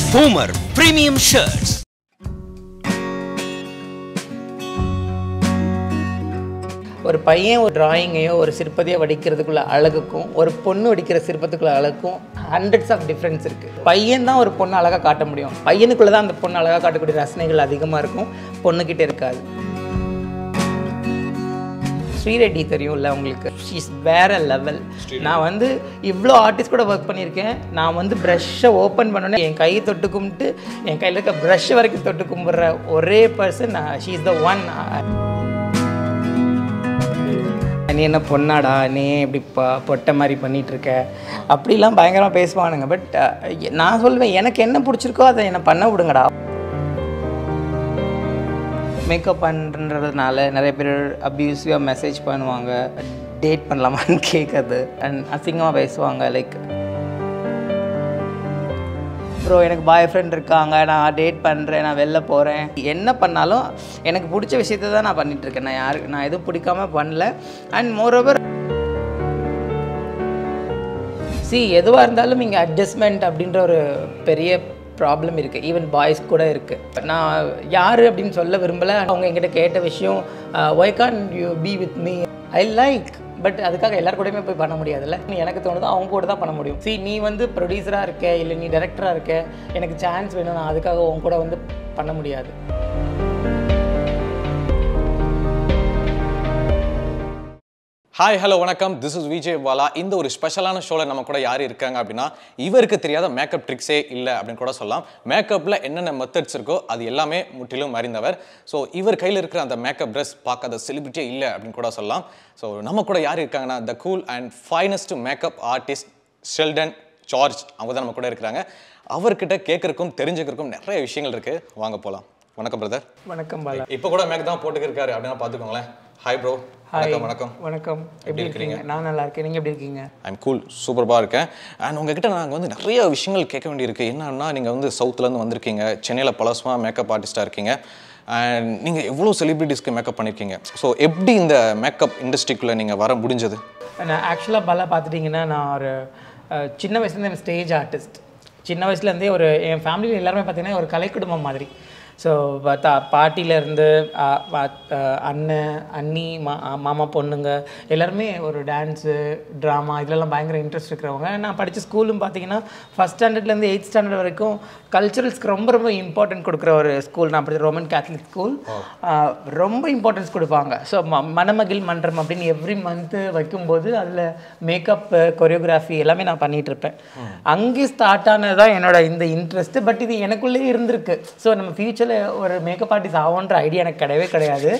Boomer Premium Shirts. ஒரு பையன் ஒரு டிராயிங்கையோ ஒரு சிற்பத்தையோ வடிக்கிறதுக்குள்ள அழகுக்கும் ஒரு பொண்ணு வடிக்கிற சிற்பத்துக்குள்ள அழகுக்கும் ஹண்ட்ரட்ஸ் ஆஃப் டிஃப்ரென்ஸ் இருக்குது பையன் தான் ஒரு பொண்ணு அழகாக காட்ட முடியும் பையனுக்குள்ளே தான் அந்த பொண்ணு அழகாக காட்டக்கூடிய ரசனைகள் அதிகமாக இருக்கும் பொண்ணுக்கிட்ட இருக்காது ஸ்ரீரெட்டி தெரியும்ல உங்களுக்கு ஷீஸ் வேற லெவல் நான் வந்து இவ்வளோ ஆர்டிஸ்ட் கூட ஒர்க் பண்ணியிருக்கேன் நான் வந்து ப்ரஷ்ஷை ஓப்பன் பண்ணோன்னே என் கையை தொட்டு கும்பிட்டு என் கையில் இருக்க ப்ரஷ் வரைக்கும் தொட்டு கும்பிட்ற ஒரே person she is the one நீ என்ன பொண்ணாடா நீ ஏன் இப்படி ப பொட்டை மாதிரி பண்ணிட்டு இருக்க அப்படிலாம் பயங்கரமாக பேசுவானுங்க பட் நான் சொல்லுவேன் எனக்கு என்ன பிடிச்சிருக்கோ அதை என்னை பண்ண விடுங்கடா மேக்கப் பண்ணுறதுனால நிறைய பேர் அப்யூசிவாக மெசேஜ் பண்ணுவாங்க டேட் பண்ணலாமான்னு கேட்குறது அண்ட் அசிங்கமாக பேசுவாங்க லைக் ப்ரோ எனக்கு பாய் ஃப்ரெண்ட் இருக்காங்க நான் டேட் பண்ணுறேன் நான் வெளில போகிறேன் என்ன பண்ணாலும் எனக்கு பிடிச்ச விஷயத்த தான் நான் பண்ணிட்டு இருக்கேன் நான் யாருக்கு நான் எதுவும் பிடிக்காம பண்ணல அண்ட் மோரோவர் சி எதுவாக இருந்தாலும் இங்கே அட்ஜஸ்ட்மெண்ட் அப்படின்ற ஒரு பெரிய ப்ராப்ளம் இருக்குது ஈவன் பாய்ஸ் கூட இருக்குது நான் யார் அப்படின்னு சொல்ல விரும்பலை அவங்க என்கிட்ட கேட்ட விஷயம் why can you be with me I like but அதுக்காக எல்லார் கூடயுமே போய் பண்ண முடியாதுல்ல எனக்கு தோணுதோ அவங்க கூட தான் பண்ண முடியும் சி நீ வந்து ப்ரொடியூசராக இருக்க இல்லை நீ டைரக்டராக இருக்க எனக்கு சான்ஸ் வேணும் நான் அதுக்காக உங்க கூட வந்து பண்ண முடியாது ஹாய் ஹலோ வணக்கம் திஸ் இஸ் விஜய் பாலா இந்த ஒரு ஸ்பெஷலான ஷோவில் நம்ம கூட யார் இருக்காங்க அப்படின்னா இவருக்கு தெரியாத மேக்கப் ட்ரிக்ஸே இல்லை அப்படின்னு கூட சொல்லலாம் மேக்கப்பில் என்னென்ன மெத்தட்ஸ் இருக்கோ அது எல்லாமே முற்றிலும் அறிந்தவர் ஸோ இவர் கையில் இருக்கிற அந்த மேக்கப் ட்ரெஸ் பார்க்காத செலிபிரிட்டியே இல்லை அப்படின்னு கூட சொல்லலாம் ஸோ நம்ம கூட யார் இருக்காங்கன்னா the cool and finest makeup artist Sheldon George அவங்க தான் நம்ம கூட இருக்கிறாங்க அவர்கிட்ட கேட்கறக்கும் தெரிஞ்சுக்கிறக்கும் நிறைய விஷயங்கள் இருக்குது வாங்க போகலாம் வணக்கம் பிரதர் வணக்கம் பாலா இப்போ கூட மேக் தான் போட்டுக்கிருக்காரு அப்படின்னா பார்த்துக்கோங்களேன் ஹாய் ப்ரோ வணக்கம் வணக்கம் வணக்கம் எப்படி இருக்கீங்க நான் நல்லா இருக்கேன் நீங்கள் எப்படி இருக்கீங்க ஐம் கூல் சூப்பர்பாக இருக்கேன் அண்ட் உங்ககிட்ட நாங்கள் வந்து நிறைய விஷயங்கள் கேட்க வேண்டியிருக்கு என்னன்னா நீங்கள் வந்து சவுத்துலேருந்து வந்திருக்கீங்க சென்னையில் பல வருஷமாக மேக்கப் ஆர்டிஸ்ட்டாக இருக்கீங்க அண்ட் நீங்கள் எவ்வளோ செலிபிரிட்டிஸ்க்கு மேக்கப் பண்ணியிருக்கீங்க ஸோ எப்படி இந்த மேக்கப் இண்டஸ்ட்ரிக்குள்ளே நீங்கள் வர முடிஞ்சது நான் ஆக்சுவலாக பல பார்த்துட்டிங்கன்னா நான் ஒரு அஹ், சின்ன வயசுலேருந்து ஸ்டேஜ் ஆர்டிஸ்ட் சின்ன வயசுலேருந்தே ஒரு என் ஃபேமிலியில் எல்லாருமே பார்த்தீங்கன்னா ஒரு கலை குடும்பம் மாதிரி ஸோ தா பாட்டியிலேருந்து அண்ணன் அண்ணி மா மாமா பொண்ணுங்க எல்லாருமே ஒரு டான்ஸு ட்ராமா இதுலலாம் பயங்கர இன்ட்ரெஸ்ட் இருக்கிறவங்க நான் படித்த ஸ்கூலும் பார்த்தீங்கன்னா ஃபஸ்ட் ஸ்டாண்டர்ட்லேருந்து எயித் ஸ்டாண்டர்ட் வரைக்கும் கல்ச்சுரல்ஸ்க்கு ரொம்ப ரொம்ப இம்பார்ட்டன்ட் கொடுக்குற ஒரு ஸ்கூல் நான் படித்த ரோமன் கேத்தலிக் ஸ்கூல் ரொம்ப இம்பார்ட்டன்ஸ் கொடுப்பாங்க ஸோ ம மணமகிழ் மன்றம் அப்படின்னு எவ்ரி மந்த்து வைக்கும்போது அதில் மேக்கப் கொரியோகிராஃபி எல்லாமே நான் பண்ணிகிட்டு இருப்பேன் அங்கே ஸ்டார்ட் ஆனது தான் என்னோட இந்த இன்ட்ரெஸ்ட்டு பட் இது எனக்குள்ளேயே இருந்திருக்கு ஸோ நம்ம ஃப்யூச்சரில் ஒரு மேக்கப் ஆர்டிஸ்ட் ஆகுன்ற ஐடியா எனக்கு கிடையவே கிடையாது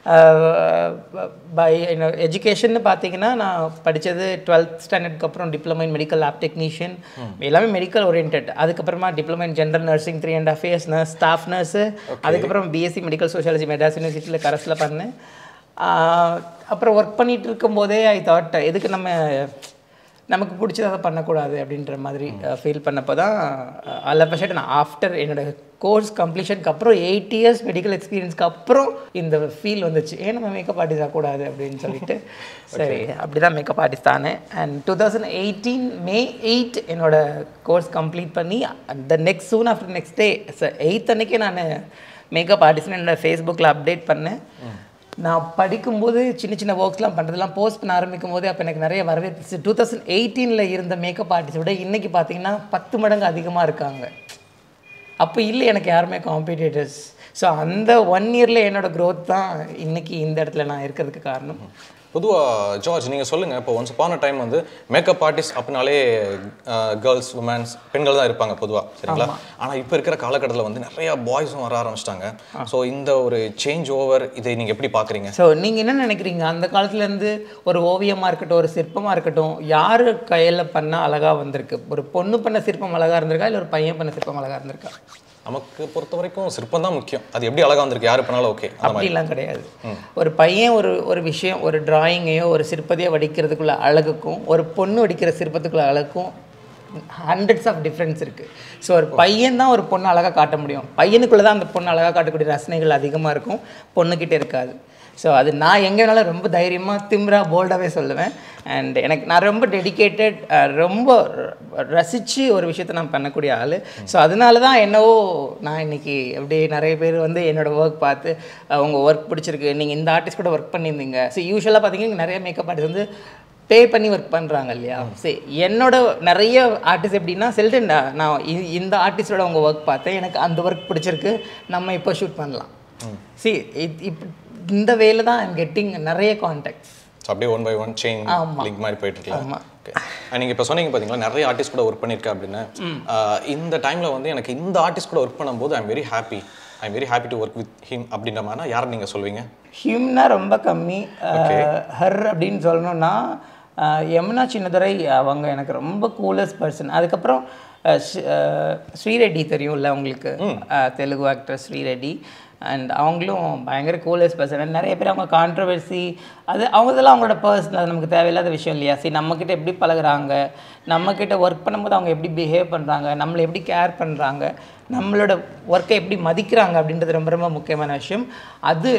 பை எஜுகேஷன் பார்த்தீங்கன்னா நான் படித்தது டுவெல்த் ஸ்டாண்டர்டுக்கு அப்புறம் diploma in medical lab technician எல்லாமே மெடிக்கல் ஓரியன்ட் அதுக்கப்புறமா diploma in general nursing three and half years nurse staff nurse அதுக்கப்புறம் பிஎஸ்சி மெடிக்கல் சோஷியாலஜி மெட்ராஸ் யூனிவர்சிட்டியில் கரஸில் பண்ணேன் ஆஹ் அப்புறம் ஒர்க் பண்ணிட்டு இருக்கும்போதே ஐ தாட் எதுக்கு நம்ம நமக்கு பிடிச்சதை அதை பண்ணக்கூடாது அப்படின்ற மாதிரி ஃபீல் பண்ணப்போ தான் அல்ல நான் ஆஃப்டர் என்னோட கோர்ஸ் கம்ப்ளீஷனுக்கு அப்புறம் எயிட் இயர்ஸ் மெடிக்கல் எக்ஸ்பீரியன்ஸ்க்கு அப்புறம் இந்த ஃபீல் வந்துச்சு ஏன் நம்ம மேக்கப் ஆர்டிஸ்ட் ஆகக்கூடாது அப்படின்னு சொல்லிட்டு சரி அப்படி தான் மேக்கப் ஆர்டிஸ்ட் தானே and two thousand eighteen May eight என்னோட கோர்ஸ் கம்ப்ளீட் பண்ணி அந்த next June after next day eighth அன்னைக்கே நான் மேக்கப் ஆர்டிஸ்ட்னு என்னோட ஃபேஸ்புக்கில் அப்டேட் பண்ணேன் நான் படிக்கும்போது சின்ன சின்ன ஒர்க்ஸ்லாம் பண்ணுறதுலாம் போஸ்ட் பண்ண ஆரம்பிக்கும் போது அப்போ எனக்கு நிறைய வரவேற்பு டூ தௌசண்ட் எயிட்டீனில் இருந்த மேக்கப் ஆர்டிஸ்ட் விட இன்றைக்கி பார்த்தீங்கன்னா பத்து மடங்கு அதிகமாக இருக்காங்க அப்போ இல்லை எனக்கு யாருமே காம்படிட்டர்ஸ் ஸோ அந்த ஒன் இயரில் என்னோட growth தான் இன்னைக்கு இந்த இடத்துல நான் இருக்கிறதுக்கு காரணம் பொதுவாக ஜார்ஜ் நீங்கள் சொல்லுங்கள் இப்போ ஒன்ஸ் பான டைம் வந்து மேக்கப் ஆர்டிஸ்ட் அப்படின்னாலே கேர்ள்ஸ் உமன்ஸ் பெண்கள் தான் இருப்பாங்க பொதுவாக சரிங்களா ஆனால் இப்போ இருக்கிற காலகட்டத்தில் வந்து நிறைய பாய்ஸும் வர ஆரம்பிச்சிட்டாங்க ஸோ இந்த ஒரு சேஞ்ச் ஓவர் இதை நீங்கள் எப்படி பார்க்குறீங்க ஸோ நீங்கள் என்ன நினைக்கிறீங்க அந்த காலத்துலேருந்து ஒரு ஓவியமாக இருக்கட்டும் ஒரு சிற்பமாக இருக்கட்டும் யார் கையில் பண்ணால் அழகாக வந்திருக்கு ஒரு பொண்ணு பண்ண சிற்பம் அழகாக இருந்திருக்கா இல்லை ஒரு பையன் பண்ண சிற்பம் அழகாக இருந்திருக்கா நமக்கு பொறுத்த வரைக்கும் சிற்பம் தான் முக்கியம் அது எப்படி அழகாக வந்திருக்கு யார் பண்ணாலும் ஓகே அந்த மாதிரி அப்படிலாம் கிடையாது ஒரு பையன் ஒரு ஒரு விஷயம் ஒரு டிராயிங்கையோ ஒரு சிற்பத்தையோ வடிக்கிறதுக்குள்ள அழகுக்கும் ஒரு பொண்ணு வடிக்கிற சிற்பத்துக்குள்ள அழகுக்கும் ஹண்ட்ரட்ஸ் ஆஃப் டிஃப்ரென்ஸ் இருக்குது ஸோ ஒரு பையன் தான் ஒரு பொண்ணு அழகாக காட்ட முடியும் பையனுக்குள்ளே தான் அந்த பொண்ணு அழகாக காட்டக்கூடிய ரசனைகள் அதிகமாக இருக்கும் பொண்ணுக்கிட்ட இருக்காது ஸோ அது நான் எங்கே வேணாலும் ரொம்ப தைரியமாக திமிரா போல்டாகவே சொல்லுவேன் அண்ட் எனக்கு நான் ரொம்ப டெடிகேட்டட் ரொம்ப ரசித்து ஒரு விஷயத்தை நான் பண்ணக்கூடிய ஆள் ஸோ அதனால தான் என்னவோ நான் இன்னைக்கு அப்படியே நிறைய பேர் வந்து என்னோட ஒர்க் பார்த்து அஹ், உங்க ஒர்க் பிடிச்சிருக்கு நீங்கள் இந்த ஆர்டிஸ்ட் கூட ஒர்க் பண்ணியிருந்தீங்க ஸோ யூஸ்வலாக பார்த்தீங்கன்னா நிறைய மேக்கப் ஆர்டிஸ்ட் வந்து பே பண்ணி ஒர்க் பண்ணுறாங்க இல்லையா சரி என்னோட நிறைய ஆர்டிஸ்ட் எப்படின்னா செல்டன் நான் இ- இந்த ஆர்டிஸ்டோட உங்கள் ஒர்க் பார்த்தேன் எனக்கு அந்த ஒர்க் பிடிச்சிருக்கு நம்ம இப்போ ஷூட் பண்ணலாம் சி இப் இந்த வேலை தான் ஐம் கெட்டிங் நிறைய கான்டாக்ட்ஸ் ஸோ அப்படியே ஒன் பை ஒன் செயின் ஆமா. லிங்க் மாதிரி போயிட்டு இருக்கலாம் ஆமா. ஓகே நீங்கள் இப்போ சொன்னீங்க பார்த்தீங்களா நிறைய ஆர்டிஸ்ட் கூட ஒர்க் பண்ணியிருக்கேன் அப்படின்னு ஆஹ் இந்த டைமில் வந்து எனக்கு இந்த ஆர்டிஸ்ட் கூட ஒர்க் பண்ணும்போது I'm very happy I'm very happy to work with him அப்படின்ற மாதிரி யார் நீங்கள் சொல்வீங்க ஹியூம்னா ரொம்ப கம்மி ஹர் அப்படின்னு சொல்லணும்னா அஹ், யமுனா சின்னதுரை அவங்க எனக்கு ரொம்ப கூலஸ்ட் பர்சன் அதுக்கப்புறம் அஹ், ஸ்- அஹ், ஸ்ரீரெட்டி தெரியும்ல உங்களுக்கு அஹ், தெலுங்கு ஆக்டர் ஸ்ரீரெட்டி அண்ட் அவங்களும் பயங்கர கூலஸ்ட் பர்சன் நிறைய பேர் அவங்க கான்ட்ரவர்சி அது அவங்க இதெல்லாம் அவங்களோட பர்சனல் அது நமக்கு தேவையில்லாத விஷயம் இல்லையா சரி நம்மக்கிட்ட எப்படி பழகுறாங்க நம்மக்கிட்ட ஒர்க் பண்ணும்போது அவங்க எப்படி பிஹேவ் பண்ணுறாங்க நம்மளை எப்படி கேர் பண்ணுறாங்க நம்மளோட ஒர்க்கை எப்படி மதிக்கிறாங்க அப்படின்றது ரொம்ப ரொம்ப முக்கியமான விஷயம் அது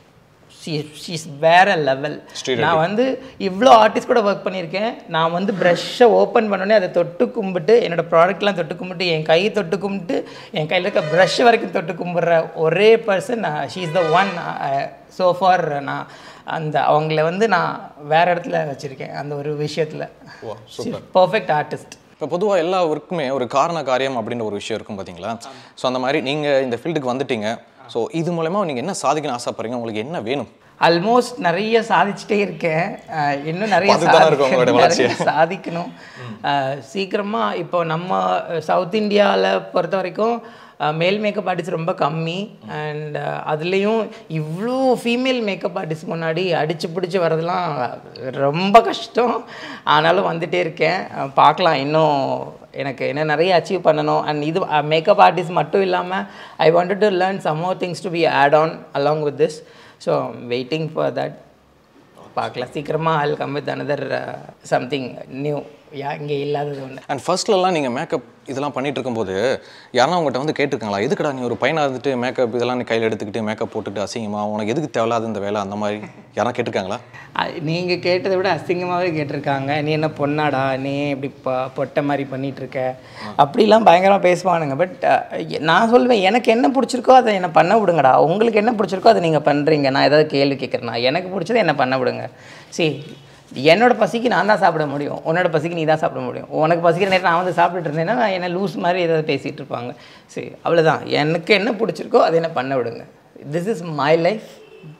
ஷீஸ் வேற லெவல் நான் வந்து இவ்வளோ ஆர்டிஸ்ட் கூட ஒர்க் பண்ணியிருக்கேன் நான் வந்து ப்ரஷ்ஷை ஓப்பன் பண்ணோடனே அதை தொட்டு கும்பிட்டு என்னோட ப்ராடக்ட்லாம் தொட்டு கும்பிட்டு என் கையை தொட்டு கும்பிட்டு என் கையில் இருக்க ப்ரஷ் வரைக்கும் தொட்டு கும்பிட்ற ஒரே person she is the one so far நான் அந்த அவங்கள வந்து நான் வேற இடத்துல வச்சுருக்கேன் அந்த ஒரு விஷயத்தில் ஓ பர்ஃபெக்ட் ஆர்டிஸ்ட் இப்போ பொதுவாக எல்லா ஒர்க்குமே ஒரு காரண காரியம் அப்படின்ற ஒரு விஷயம் இருக்கும் பார்த்தீங்களா ஸோ அந்த மாதிரி நீங்கள் இந்த ஃபீல்டுக்கு வந்துட்டீங்க ஸோ இது மூலமா நீங்கள் என்ன சாதிக்கணும்னு ஆசைப்படுறீங்க உங்களுக்கு என்ன வேணும் ஆல்மோஸ்ட் நிறைய சாதிச்சுட்டே இருக்கேன் அஹ் இன்னும் நிறைய பார்த்துட்டு தானே இருக்கோம் உங்களோட சாதிக்க- வளர்ச்சியை. நிறைய சாதிக்கணும் அஹ் சீக்கிரமா இப்போ நம்ம சவுத் இந்தியாவில் பொறுத்த வரைக்கும் அஹ் மேல் மேக்கப் ஆர்டிஸ்ட் ரொம்ப கம்மி அண்ட் அதுலேயும் இவ்வளோ ஃபீமேல் மேக்கப் ஆர்டிஸ்ட் முன்னாடி அடிச்சு பிடிச்சி வர்றதெல்லாம் ரொம்ப கஷ்டம் ஆனாலும் வந்துட்டே இருக்கேன் அஹ் பார்க்கலாம் இன்னும் எனக்கு என்ன நிறைய அச்சீவ் பண்ணணும் அண்ட் இது மேக்கப் ஆர்டிஸ்ட் மட்டும் இல்லாமல் I wanted to learn some more things to be add on along with this so waiting for that பார்க்கலாம் சீக்கிரமாக I'll come with another uh, something new yeah இங்கே இல்லாதது ஒன்று அண்ட் ஃபர்ஸ்ட்லலாம் நீங்கள் மேக்கப் இதெல்லாம் பண்ணிட்டு இருக்கும்போது யாருன்னா உங்கள்கிட்ட வந்து கேட்டிருக்காங்களா எதுக்குடா நீ ஒரு பையனாக இருந்துட்டு மேக்கப் இதெல்லாம் நீ கையில் எடுத்துக்கிட்டு மேக்கப் போட்டுட்டு அசிங்கமா உனக்கு எதுக்கு தேவையில்லாத இந்த வேலை அந்த மாதிரி யாரா கேட்டிருக்காங்களா நீங்கள் கேட்டதை விட அசிங்கமாகவே கேட்டிருக்காங்க நீ என்ன பொண்ணாடா நீ இப்படி பொ பொட்டை மாதிரி பண்ணிட்டு இருக்க அப்படிலாம் பயங்கரமாக பேசுவானுங்க பட் நான் சொல்லுவேன் எனக்கு என்ன பிடிச்சிருக்கோ அதை என்ன பண்ண விடுங்கடா உங்களுக்கு என்ன பிடிச்சிருக்கோ அதை நீங்கள் பண்ணுறீங்க நான் ஏதாவது கேள்வி கேட்குறேன்னா எனக்கு பிடிச்சதை என்ன பண்ண விடுங்க சரி என்னோட பசிக்கு நான் தான் சாப்பிட முடியும் உன்னோட பசிக்கு நீ தான் சாப்பிட முடியும் உனக்கு பசிக்கிற நேரம் நான் வந்து சாப்பிட்டுட்டு இருந்தேன்னா நான் என்ன லூஸ் மாதிரி ஏதாவது பேசிகிட்டு இருப்பாங்க சரி அவ்வளோதான் எனக்கு என்ன பிடிச்சிருக்கோ அதை என்ன பண்ண விடுங்க this is my life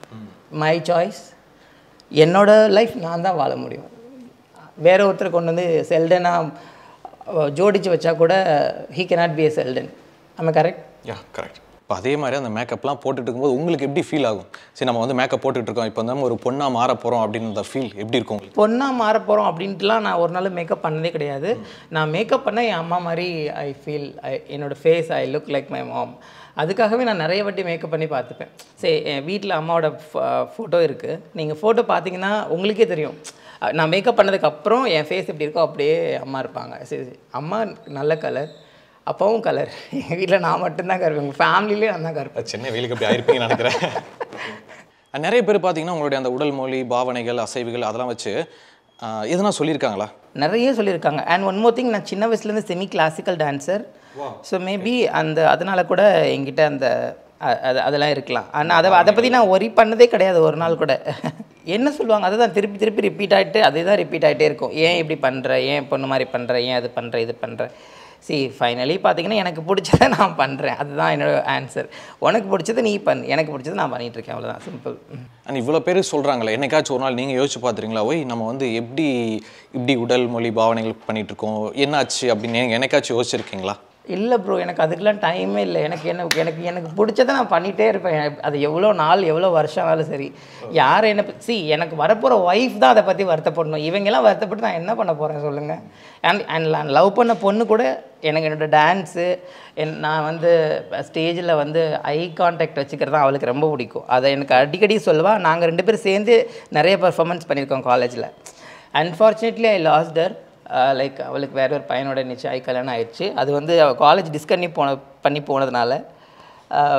my choice என்னோட லைஃப் நான் தான் வாழ முடியும் வேற ஒருத்தர் கொண்டு வந்து செல்டனாக ஜோடிச்சு வச்சா கூட he cannot be a Sheldon நம்ம கரெக்ட் யா கரெக்ட் இப்போ அதே மாதிரி அந்த மேக்கப்லாம் போட்டுட்டு இருக்கும்போது உங்களுக்கு எப்படி ஃபீல் ஆகும் சரி நம்ம வந்து மேக்கப் போட்டுட்டு இருக்கோம் இப்போ வந்து ஒரு பொண்ணாக மாற போகிறோம் அப்படின்ற ஃபீல் எப்படி இருக்கும் உங்களுக்கு பொண்ணாக மாற போகிறோம் அப்படின்ட்டுலாம் நான் ஒரு நாள் மேக்கப் பண்ணதே கிடையாது நான் மேக்கப் பண்ண என் அம்மா மாதிரி ஐ ஃபீல் ஐ என்னோட face I look like my mom அதுக்காகவே நான் நிறைய வாட்டி மேக்கப் பண்ணி பார்த்துப்பேன் சரி என் வீட்டில் அம்மாவோட ஃபோட்டோ இருக்குது நீங்கள் ஃபோட்டோ பார்த்தீங்கன்னா உங்களுக்கே தெரியும் அஹ் நான் மேக்கப் பண்ணதுக்கப்புறம் என் ஃபேஸ் எப்படி இருக்கோ அப்படியே அம்மா இருப்பாங்க சரி சரி. அம்மா நல்ல கலர் அப்பாவும் கலர் எங்கள் வீட்டில் நான் மட்டும்தான் கருப்பேன் எங்கள் ஃபேமிலியிலே நான் தான் கருப்பேன் அது சின்ன வெயிலுக்கு அப்படி ஆயிருப்பீங்கன்னு நினைக்கிறேன் And நிறைய பேர் பார்த்தீங்கன்னா உங்களுடைய அந்த உடல் மொழி பாவனைகள் அசைவுகள் அதெல்லாம் வச்சு ஆஹ், எதுனா சொல்லியிருக்காங்களா நிறைய சொல்லியிருக்காங்க அண்ட் ஒன் மோர் திங் நான் சின்ன வயசுலேருந்து semi classical dancer so maybe அந்த அதனால கூட என்கிட்ட அந்த அ- அது அதெல்லாம் இருக்கலாம் ஆனால் அதை அதை பற்றி நான் ஒரி பண்ணதே கிடையாது ஒரு நாள் கூட என்ன சொல்லுவாங்க அதை தான் திருப்பி திருப்பி ரிப்பீட் ஆகிட்டு அதே தான் ரிப்பீட் ஆகிட்டே இருக்கும் ஏன் இப்படி பண்ணுற ஏன் பொண்ணு மாதிரி பண்ணுற ஏன் அது பண்ணுற இது பண்ணுற சி ஃபைனலி பார்த்தீங்கன்னா எனக்கு பிடிச்சதை நான் பண்ணுறேன் அதுதான் என்னோட ஆன்சர் உனக்கு பிடிச்சதை நீ பண்ணு எனக்கு பிடிச்சதை நான் பண்ணிகிட்டு இருக்கேன் அவ்வளோதான் சிம்பிள் அண்ட் இவ்வளோ பேர் சொல்கிறாங்களே என்னைக்காச்சும் ஒரு நாள் நீங்கள் யோசிச்சு பார்த்துறீங்களா ஓய் நம்ம வந்து எப்படி இப்படி உடல் மொழி பாவனைகள் பண்ணிட்டு இருக்கோம் என்னாச்சு அப்படின்னு நீங்க என்னைக்காச்சும் யோசிச்சிருக்கீங்களா இல்லை ப்ரோ எனக்கு அதுக்கெலாம் டைமே இல்லை எனக்கு என்ன எனக்கு எனக்கு பிடிச்சதை நான் பண்ணிகிட்டே இருப்பேன் எனக்கு அது எவ்வளோ நாள் எவ்வளோ வருஷம் ஆனாலும் சரி யார் என்ன சி எனக்கு வரப்போகிற ஒய்ஃப் தான் அதை பற்றி வருத்தப்படணும் இவங்கெல்லாம் வருத்தப்பட்டு நான் என்ன பண்ண போகிறேன் சொல்லுங்கள் அண்ட் அண்ட் லவ் பண்ண பொண்ணு கூட எனக்கு என்னோடய டான்ஸு என் நான் வந்து ஸ்டேஜில் வந்து ஐ கான்டாக்ட் வச்சுக்கிறது தான் அவளுக்கு ரொம்ப பிடிக்கும் அதை எனக்கு அடிக்கடி சொல்லுவா நாங்கள் ரெண்டு பேரும் சேர்ந்து நிறைய பர்ஃபார்மன்ஸ் பண்ணியிருக்கோம் காலேஜில் unfortunately I lost her like அவளுக்கு வேற ஒரு பையனோட நிச்சயம் கல்யாணம் ஆயிடுச்சு அது வந்து அவள் காலேஜ் டிஸ்கன்யூ போன பண்ணி போனதுனால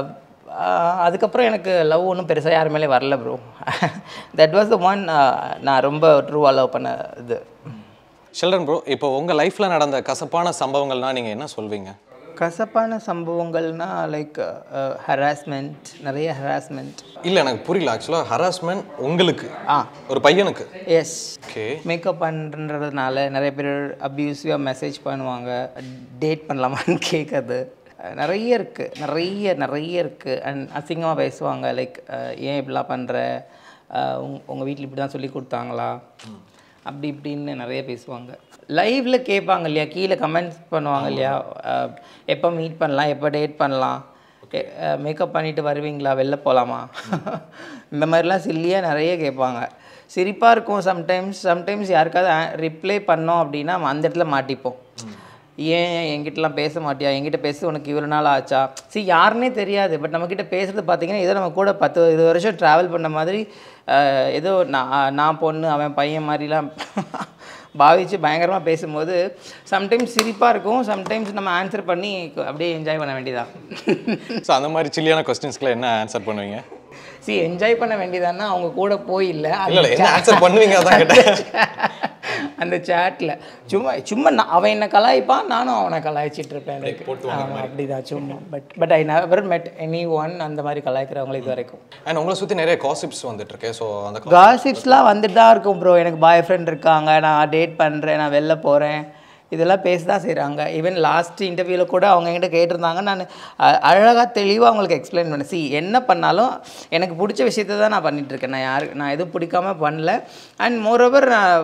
அதுக்கப்புறம் எனக்கு லவ் ஒன்றும் பெருசாக யார் மேலே வரல bro that was the one நான் ரொம்ப ட்ரூவாக லவ் பண்ண இது ஷெல்டன் ப்ரோ இப்போ உங்கள் லைஃப்பில் நடந்த கசப்பான சம்பவங்கள்னா நீங்கள் என்ன சொல்வீங்க கசப்பான சம்பவங்கள்னா லைக் ஹராஸ்மெண்ட் நிறைய ஹராஸ்மெண்ட் இல்லை எனக்கு புரியல ஆக்சுவலாக ஹராஸ்மெண்ட் உங்களுக்கு ஆ ஒரு பையனுக்கு எஸ் ஓகே மேக்கப் பண்ணுறதுனால நிறைய பேர் அப்யூசிவாக மெசேஜ் பண்ணுவாங்க டேட் பண்ணலாமான்னு கேட்குறது நிறைய இருக்குது நிறைய நிறைய இருக்குது அண்ட் அசிங்கமாக பேசுவாங்க லைக் ஏன் இப்படிலாம் பண்ணுற உங்கள் வீட்டில் இப்படி தான் சொல்லி கொடுத்தாங்களா அப்படி இப்படின்னு நிறைய பேசுவாங்க லைவ்ல கேட்பாங்க இல்லையா கீழே கமெண்ட்ஸ் பண்ணுவாங்க இல்லையா அஹ், எப்போ மீட் பண்ணலாம் எப்போ டேட் பண்ணலாம் மேக்கப் பண்ணிட்டு வருவீங்களா வெளில போகலாமா இந்த மாதிரிலாம் சில்லியாக நிறைய கேட்பாங்க சிரிப்பாக இருக்கும் சம்டைம்ஸ் சம்டைம்ஸ் யாருக்காவது ரிப்ளை பண்ணோம் அப்படின்னா நம்ம அந்த இடத்துல மாட்டிப்போம் ஏன் என்கிட்டலாம் பேச மாட்டியா என்கிட்ட பேச உனக்கு இவ்வளோ நாள் ஆச்சா see யாருன்னே தெரியாது பட் நம்மக்கிட்ட பேசுகிறது பார்த்தீங்கன்னா ஏதோ நம்ம கூட பத்து இருபது வருஷம் ட்ராவல் பண்ண மாதிரி அஹ், ஏதோ நான் நான் பொண்ணு அவன் பையன் மாதிரிலாம் பாவிச்சு பயங்கரமாக பேசும்போது சம்டைம்ஸ் சிரிப்பாக இருக்கும் சம்டைம்ஸ் நம்ம ஆன்சர் பண்ணி அப்படியே என்ஜாய் பண்ண வேண்டியதான் ஸோ அந்த மாதிரி சில்லியான கொஸ்டின்ஸ்க்குலாம் என்ன ஆன்சர் பண்ணுவீங்க சி என்ஜாய் பண்ண வேண்டியதான்னா அவங்க கூட போய் இல்லை இல்லை இல்லை என்ன ஆன்சர் பண்ணுவீங்க அதான் கேட்டேன் அந்த சேட்டில் சும்மா சும்மா நான் அவன் என்ன கலாய்ப்பான் நானும் அவனை கலாய்ச்சிட்டு இருப்பேன் எனக்கு ஆமாம் அப்படிதான் சும்மா but but I never met any one அந்த மாதிரி கலாய்க்கிறவங்க இது வரைக்கும் அண்ட் உங்களை சுற்றி நிறைய காசிப்ஸ் வந்துட்டு இருக்கு ஸோ அந்த காசிப்ஸ்லாம் வந்துட்டு தான் இருக்கும் ப்ரோ எனக்கு பாய் ஃப்ரெண்ட் இருக்காங்க நான் டேட் பண்ணுறேன் நான் வெளில போகிறேன் இதெல்லாம் பேச தான் செய்கிறாங்க ஈவன் லாஸ்ட் இன்டர்வியூவில் கூட அவங்க என்கிட்ட கேட்டிருந்தாங்க நான் அழகாக தெளிவாக அவங்களுக்கு எக்ஸ்பிளைன் பண்ணேன் சி என்ன பண்ணாலும் எனக்கு பிடிச்ச விஷயத்தை தான் நான் பண்ணிட்டு இருக்கேன் நான் யாரு நான் எதுவும் பிடிக்காம பண்ணல அண்ட் மோரோவர்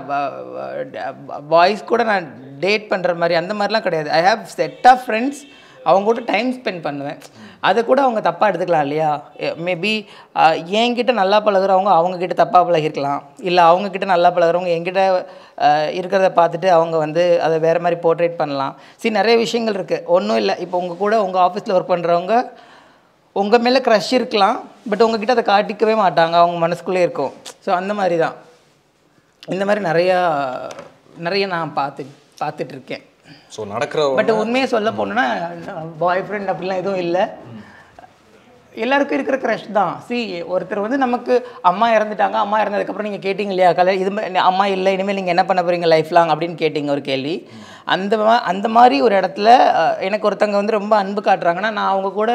பாய்ஸ் கூட நான் டேட் பண்ணுற மாதிரி அந்த மாதிரிலாம் கிடையாது I have set of friends அவங்க கூட டைம் ஸ்பெண்ட் பண்ணுவேன் அதை கூட அவங்க தப்பாக எடுத்துக்கலாம் இல்லையா மேபி என்கிட்ட நல்லா பழகுறவங்க அவங்க கிட்ட தப்பாக பழகிருக்கலாம் இல்லை அவங்க கிட்ட நல்லா பழகுறவங்க என்கிட்ட அஹ், இருக்கிறத பார்த்துட்டு அவங்க வந்து அதை வேறு மாதிரி போர்ட்ரேட் பண்ணலாம் சரி நிறைய விஷயங்கள் இருக்குது ஒன்றும் இல்லை இப்போ உங்கள் கூட உங்கள் ஆஃபீஸில் ஒர்க் பண்ணுறவங்க உங்கள் மேலே க்ரஷ் இருக்கலாம் பட் உங்ககிட்ட அதை காட்டிக்கவே மாட்டாங்க அவங்க மனசுக்குள்ளே இருக்கும் ஸோ அந்த மாதிரி தான் இந்த மாதிரி நிறையா நிறைய நான் பார்த்து பார்த்துட்டு இருக்கேன் ஸோ நடக்கிற பட் உண்மையை சொல்ல போனோன்னா பாய் ஃப்ரெண்ட் அப்படிலாம் எதுவும் இல்லை எல்லாருக்கும் இருக்கிற க்ரஷ் தான் சி ஒருத்தர் வந்து நமக்கு அம்மா இறந்துட்டாங்க அம்மா இறந்ததுக்கப்புறம் நீங்கள் கேட்டிங்க இல்லையா கலை இது மா- அம்மா இல்லை இனிமேல் நீங்கள் என்ன பண்ண போகிறீங்க லைஃப் லாங் அப்படின்னு கேட்டிங்க ஒரு கேள்வி அந்த மா- அந்த மாதிரி ஒரு இடத்துல அஹ், எனக்கு ஒருத்தங்க வந்து ரொம்ப அன்பு காட்டுறாங்கன்னா நான் அவங்க கூட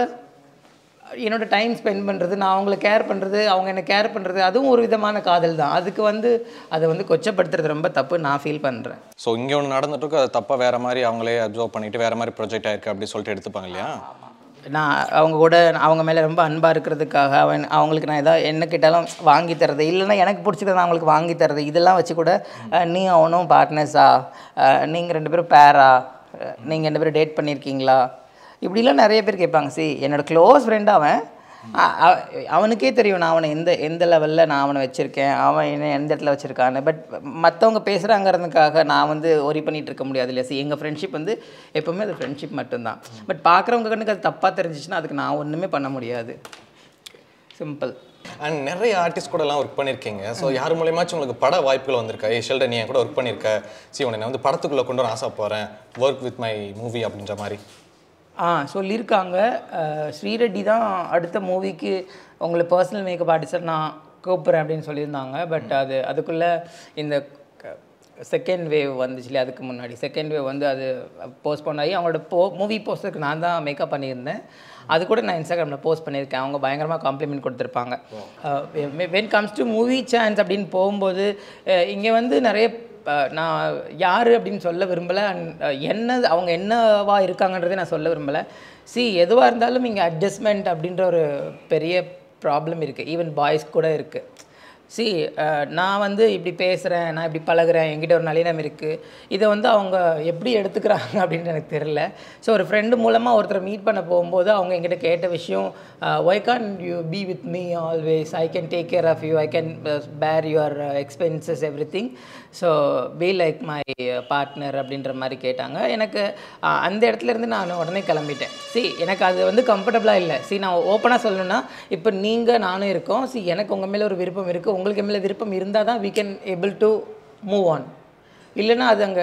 என்னோட டைம் ஸ்பெண்ட் பண்ணுறது நான் அவங்கள கேர் பண்ணுறது அவங்க என்ன கேர் பண்ணுறது அதுவும் ஒரு விதமான காதல் தான் அதுக்கு வந்து அதை வந்து கொச்சப்படுத்துறது ரொம்ப தப்பு நான் ஃபீல் பண்ணுறேன் ஸோ இங்கே ஒன்று நடந்துட்டு இருக்கு அது தப்பாக வேற மாதிரி அவங்களே அப்சர்வ் பண்ணிட்டு வேற மாதிரி ப்ரொஜெக்ட் ஆயிருக்கு அப்படி சொல்லிட்டு எடுத்துப்பாங்க இல்லையா நான் அவங்க கூட அவங்க மேலே ரொம்ப அன்பாக இருக்கிறதுக்காக அவன் அவங்களுக்கு நான் எதாவது என்ன கேட்டாலும் வாங்கி தரது இல்லைன்னா எனக்கு பிடிச்சதை நான் அவங்களுக்கு வாங்கி தரது இதெல்லாம் வச்சு கூட அஹ், நீ அவனும் பார்ட்னர்ஸா நீங்கள் ரெண்டு பேரும் பேரா நீங்கள் ரெண்டு பேரும் டேட் பண்ணியிருக்கீங்களா இப்படிலாம் நிறைய பேர் கேட்பாங்க சி என்னோட க்ளோஸ் ஃப்ரெண்ட் அவன் அ- அ- அவனுக்கே தெரியும் நான் அவனை எந்த எந்த லெவலில் நான் அவனை வச்சுருக்கேன் அவன் என்ன எந்த இடத்துல வச்சுருக்கான்னு பட் மற்றவங்க பேசுகிறாங்கிறதுக்காக நான் வந்து ஒரி பண்ணிட்டு இருக்க முடியாது இல்லையா சி எங்கள் ஃப்ரெண்ட்ஷிப் வந்து எப்போவுமே அது ஃப்ரெண்ட்ஷிப் மட்டும்தான் பட் பார்க்குறவங்க கண்ணுக்கு அது தப்பாக தெரிஞ்சிச்சுன்னா அதுக்கு நான் ஒன்றுமே பண்ண முடியாது சிம்பிள் அண்ட் நிறைய ஆர்டிஸ்ட் கூட எல்லாம் ஒர்க் பண்ணியிருக்கீங்க ஸோ யார் மூலியமாச்சும் உங்களுக்கு பட வாய்ப்புகள் வந்திருக்கா ஏ ஷெல்டன் நீ என் கூட ஒர்க் பண்ணியிருக்க சி உன்னை நான் வந்து படத்துக்குள்ளே கொண்டு வர ஆசை போகிறேன் ஒர்க் வித் மை மூவி அப்படின்ற மாதிரி ஆ சொல்லியிருக்காங்க அஹ், ஸ்ரீரெட்டி தான் அடுத்த மூவிக்கு உங்களை பர்சனல் மேக்கப் ஆர்டிஸ்டர் நான் கூப்பிட்றேன் அப்படின்னு சொல்லியிருந்தாங்க பட் அது அதுக்குள்ளே இந்த செகண்ட் வேவ் வந்துச்சு இல்லையா அதுக்கு முன்னாடி செகண்ட் வேவ் வந்து அது போஸ்ட்போன் ஆகி அவங்களோட போ மூவி போஸ்டருக்கு நான் தான் மேக்கப் பண்ணியிருந்தேன் அது கூட நான் இன்ஸ்டாகிராமில் போஸ்ட் பண்ணியிருக்கேன் அவங்க பயங்கரமாக காம்ப்ளிமெண்ட் கொடுத்துருப்பாங்க when comes to movie chance அப்படின்னு போகும்போது இங்கே வந்து நிறைய அஹ், நான் யார் அப்படின்னு சொல்ல விரும்பலை அண்ட் என்ன அவங்க என்னவா இருக்காங்கன்றதை நான் சொல்ல விரும்பலை சி எதுவாக இருந்தாலும் இங்கே அட்ஜஸ்ட்மெண்ட் அப்படின்ற ஒரு பெரிய ப்ராப்ளம் இருக்குது ஈவன் பாய்ஸ் கூட இருக்குது சி நான் வந்து இப்படி பேசுகிறேன் நான் இப்படி பழகுறேன் என்கிட்ட ஒரு நளினம் இருக்குது இதை வந்து அவங்க எப்படி எடுத்துக்கிறாங்க அப்படின்னு எனக்கு தெரில ஸோ ஒரு ஃப்ரெண்டு மூலமாக ஒருத்தரை மீட் பண்ண போகும்போது அவங்க என்கிட்ட கேட்ட விஷயம் why can you be with me always I can take care of you I can bear your expenses every thing so be like my partner அப்படின்ற மாதிரி கேட்டாங்க எனக்கு அஹ், அந்த இடத்துல இருந்து நான் உடனே கிளம்பிட்டேன் சி எனக்கு அது வந்து கம்ஃபர்டபுளாக இல்லை சி நான் ஓப்பனாக சொல்லணும்னா இப்போ நீங்கள் நானும் இருக்கோம் சி எனக்கு உங்கள் மேலே ஒரு விருப்பம் இருக்குது உங்களுக்கு என் மேலே விருப்பம் இருந்தால் தான் we can able to move on இல்லைன்னா அது அங்கே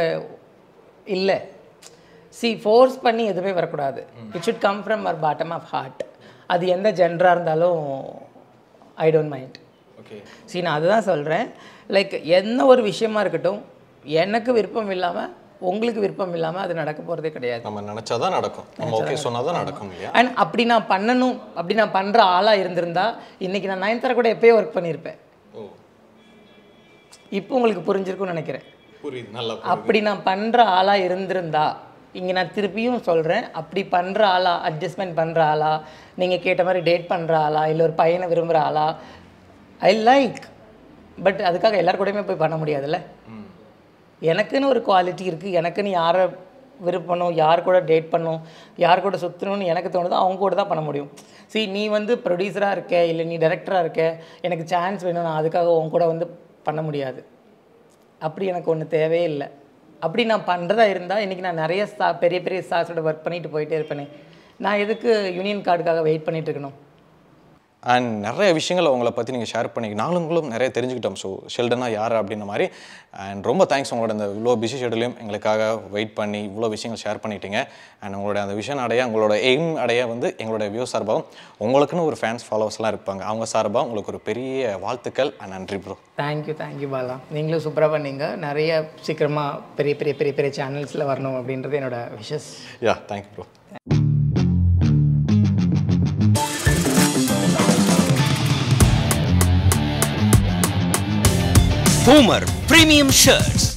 இல்லை சி ஃபோர்ஸ் பண்ணி எதுவுமே வரக்கூடாது it should come from our bottom of heart அது எந்த ஜென்டராக இருந்தாலும் ஐ டோன்ட் மைண்ட் ஓகே சரி நான் அதுதான் சொல்கிறேன் லைக் என்ன ஒரு விஷயமா இருக்கட்டும் எனக்கு விருப்பம் இல்லாமல் உங்களுக்கு விருப்பம் இல்லாமல் அது நடக்க போகிறதே கிடையாது நம்ம நினைச்சாதான் நடக்கும் நம்ம ஓகே சொன்னாதான் நடக்கும் இல்லையா அண்ட் அப்படி நான் பண்ணணும் அப்படி நான் பண்ணுற ஆளாக இருந்திருந்தா இன்னைக்கு நான் நயன்தாரா கூட எப்பயோ ஒர்க் பண்ணியிருப்பேன் ஓ இப்போ உங்களுக்கு புரிஞ்சிருக்கும்னு நினைக்கிறேன் புரியுது நல்லா அப்படி நான் பண்ணுற ஆளாக இருந்திருந்தா இங்கே நான் திருப்பியும் சொல்கிறேன் அப்படி பண்ணுற ஆளா அட்ஜஸ்ட்மெண்ட் பண்ணுற ஆளா நீங்கள் கேட்ட மாதிரி டேட் பண்ணுற ஆளா இல்லை ஒரு பையனை விரும்புகிற ஆளா ஐ லைக் பட் அதுக்காக எல்லார் கூடயுமே போய் பண்ண முடியாதுல்ல எனக்குன்னு ஒரு குவாலிட்டி இருக்குது எனக்குன்னு யாரை விருப்பணும் யார் கூட டேட் பண்ணணும் யார் கூட சுற்றணும்னு எனக்கு தோணுதோ அவங்க கூட தான் பண்ண முடியும் see நீ வந்து ப்ரொடியூசராக இருக்க இல்லை நீ டைரக்டராக இருக்க எனக்கு சான்ஸ் வேணும் நான் அதுக்காக உன் கூட வந்து பண்ண முடியாது அப்படி எனக்கு ஒன்று தேவையே இல்லை அப்படி நான் பண்ணுறதா இருந்தால் இன்றைக்கி நான் நிறைய ஸ்டா பெரிய பெரிய ஸ்டார்ஸோட ஒர்க் பண்ணிட்டு போயிட்டே இருப்பேனே நான் எதுக்கு யூனியன் கார்டுக்காக வெயிட் பண்ணிட்டு இருக்கணும் அண்ட் நிறைய விஷயங்களை உங்களை பற்றி நீங்கள் ஷேர் பண்ணி நாங்களும் நிறைய தெரிஞ்சுக்கிட்டோம் ஸோ ஷெல்டனா யார் அப்படின்ற மாதிரி அண்ட் ரொம்ப தேங்க்ஸ் உங்களோட இந்த இவ்வளோ பிஸி ஷெடியூலையும் எங்களுக்காக வெயிட் பண்ணி இவ்வளோ விஷயங்கள் ஷேர் பண்ணிட்டீங்க அண்ட் உங்களோட அந்த விஷயம் அடைய உங்களோட எய்ம் அடைய வந்து எங்களோட வியூ சார்பாகவும் உங்களுக்குன்னு ஒரு ஃபேன்ஸ் ஃபாலோவர்ஸ்லாம் இருப்பாங்க அவங்க சார்பாக உங்களுக்கு ஒரு பெரிய வாழ்த்துக்கள் அண்ட் நன்றி ப்ரோ தேங்க்யூ தேங்க்யூ பாலா நீங்களும் சூப்பராக பண்ணீங்க நிறைய சீக்கிரமாக பெரிய பெரிய பெரிய பெரிய சேனல்ஸில் வரணும் அப்படின்றது என்னோட wishes yeah thank you bro Boomer Premium Shirts.